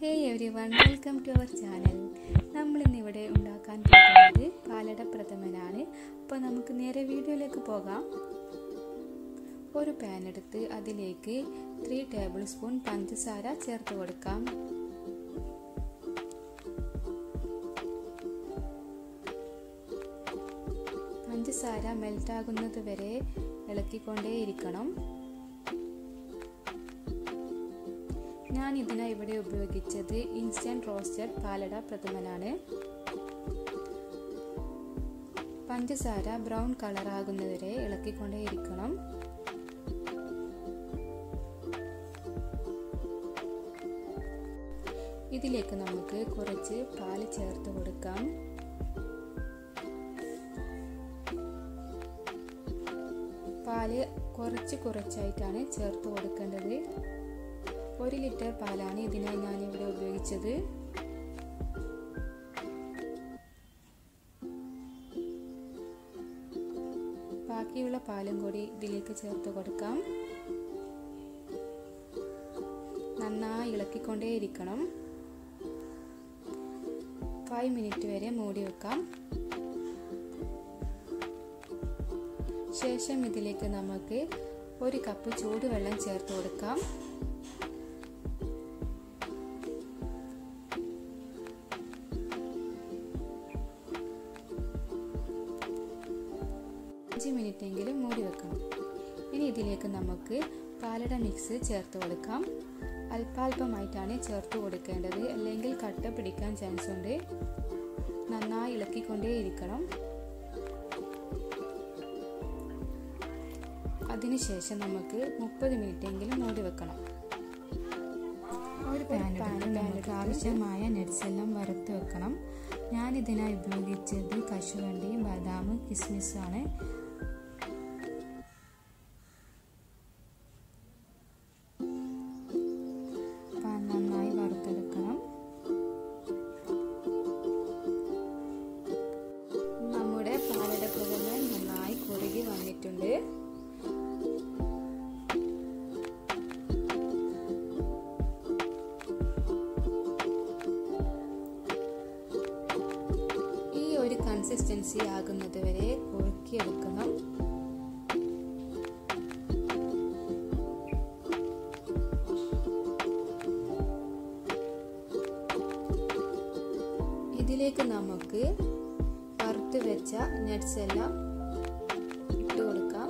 hey everyone welcome to our channel നമ്മളിന്നിവിടെ ഉണ്ടാക്കാൻ പോകുന്നത് പാലട പ്രഥമനാണ് അപ്പോൾ നമുക്ക് നേരെ വീഡിയോയിലേക്ക് പോകാം ഒരു പാൻ എടുത്ത് അതിലേക്ക് ത്രീ ടേബിൾ സ്പൂൺ പഞ്ചസാര ചേർത്ത് കൊടുക്കാം പഞ്ചസാര മെൽറ്റാകുന്നത് വരെ ഇളക്കിക്കൊണ്ടേയിരിക്കണം ഞാൻ ഇതിനായി ഇവിടെ ഉപയോഗിച്ചത് ഇൻസ്റ്റൻറ്റ് റോസ്റ്റഡ് പാലട പ്രഥമനാണ് പഞ്ചസാര ബ്രൗൺ കളറാകുന്നതുവരെ ഇളക്കിക്കൊണ്ടേയിരിക്കണം ഇതിലേക്ക് നമുക്ക് കുറച്ച് പാല് ചേർത്ത് കൊടുക്കാം പാല് കുറച്ച് കുറച്ചായിട്ടാണ് ചേർത്ത് കൊടുക്കേണ്ടത് ഒരു ലിറ്റർ പാലാണ് ഇതിനായി ഞാനിവിടെ ഉപയോഗിച്ചത് ബാക്കിയുള്ള പാലും കൂടി ഇതിലേക്ക് ചേർത്ത് കൊടുക്കാം നന്നായി ഇളക്കിക്കൊണ്ടേയിരിക്കണം ഫൈവ് മിനിറ്റ് വരെ മൂടി വെക്കാം ശേഷം ഇതിലേക്ക് നമുക്ക് ഒരു കപ്പ് ചൂടുവെള്ളം ചേർത്ത് കൊടുക്കാം അഞ്ച് മിനിറ്റ് എങ്കിലും മൂടി വെക്കണം ഇനി ഇതിലേക്ക് നമുക്ക് പാലട മിക്സ് ചേർത്ത് കൊടുക്കാം അല്പാൽപമായിട്ടാണ് ചേർത്ത് കൊടുക്കേണ്ടത് അല്ലെങ്കിൽ കട്ട പിടിക്കാൻ ചാൻസ് ഉണ്ട് നന്നായി ഇളക്കിക്കൊണ്ടേയിരിക്കണം അതിനുശേഷം നമുക്ക് മുപ്പത് മിനിറ്റ് എങ്കിലും മൂടി വെക്കണം ഒരു പാൻ നമുക്ക് ആവശ്യമായ നട്സ് എല്ലാം വറുത്ത് വെക്കണം ഞാൻ ഇതിനായി ഉപയോഗിച്ചത് കശുവണ്ടി ബദാം കിസ്മിസ് ആണ് നന്നായി വറുത്തെടുക്കണം നമ്മുടെ പാലട പ്രഥമൻ നന്നായി കുറുകി വന്നിട്ടുണ്ട് ഈ ഒരു കൺസിസ്റ്റൻസി ആകുന്നത് വരെ കുറുക്കിയെടുക്കണം ഇതിലേക്ക് നമുക്ക് വറുത്ത് വെച്ച നട്ട്സ് എല്ലാം ഇട്ട് കൊടുക്കാം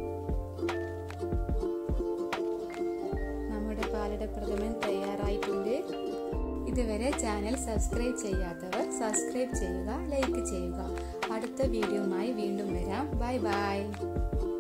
നമ്മുടെ പാലട പ്രഥമൻ തയ്യാറായിട്ടുണ്ട് ഇതുവരെ ചാനൽ സബ്സ്ക്രൈബ് ചെയ്യാത്തവർ സബ്സ്ക്രൈബ് ചെയ്യുക ലൈക്ക് ചെയ്യുക അടുത്ത വീഡിയോയുമായി വീണ്ടും വരാം ബൈ ബൈ